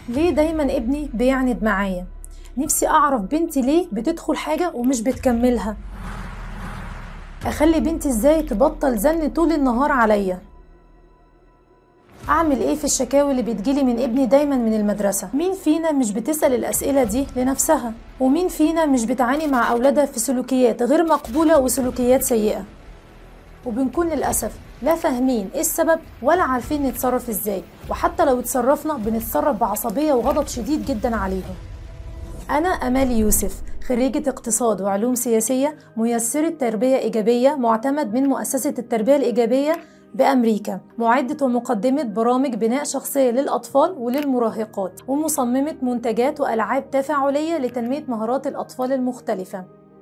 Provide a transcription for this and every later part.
ليه دايما ابني بيعند معايا نفسي اعرف بنتي ليه بتدخل حاجة ومش بتكملها اخلي بنتي ازاي تبطل زن طول النهار عليا اعمل ايه في الشكاوي اللي بتجيلي من ابني دايما من المدرسة مين فينا مش بتسأل الاسئلة دي لنفسها ومين فينا مش بتعاني مع اولادها في سلوكيات غير مقبولة وسلوكيات سيئة وبنكون للأسف لا فاهمين ايه السبب ولا عارفين نتصرف ازاي وحتى لو اتصرفنا بنتصرف بعصبية وغضب شديد جدا عليهم أنا أمال يوسف خريجة اقتصاد وعلوم سياسية ميسرة تربية إيجابية معتمد من مؤسسة التربية الإيجابية بأمريكا معدة ومقدمة برامج بناء شخصية للأطفال وللمراهقات ومصممة منتجات وألعاب تفاعلية لتنمية مهارات الأطفال المختلفة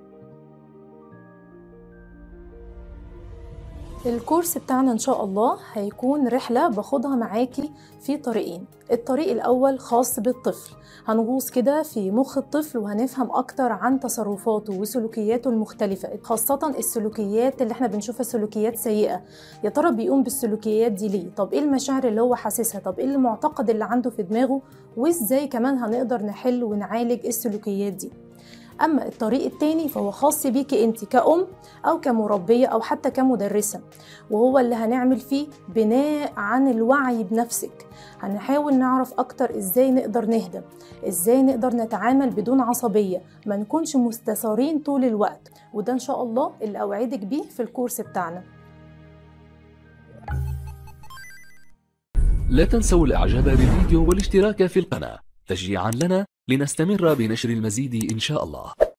الكورس بتاعنا ان شاء الله هيكون رحله باخدها معاكي في طريقين الطريق الاول خاص بالطفل هنغوص كده في مخ الطفل وهنفهم اكتر عن تصرفاته وسلوكياته المختلفه خاصه السلوكيات اللي احنا بنشوفها سلوكيات سيئه يا ترى بيقوم بالسلوكيات دي ليه طب ايه المشاعر اللي هو حاسسها طب ايه المعتقد اللي عنده في دماغه وازاي كمان هنقدر نحل ونعالج السلوكيات دي أما الطريق التاني فهو خاص بيكي أنت كأم أو كمربية أو حتى كمدرسة وهو اللي هنعمل فيه بناء عن الوعي بنفسك هنحاول نعرف أكتر إزاي نقدر نهدى إزاي نقدر نتعامل بدون عصبية ما نكونش مستثارين طول الوقت وده إن شاء الله اللي أوعدك بيه في الكورس بتاعنا لا تنسوا الإعجاب بالفيديو والاشتراك في القناة تشجيعا لنا لنستمر بنشر المزيد إن شاء الله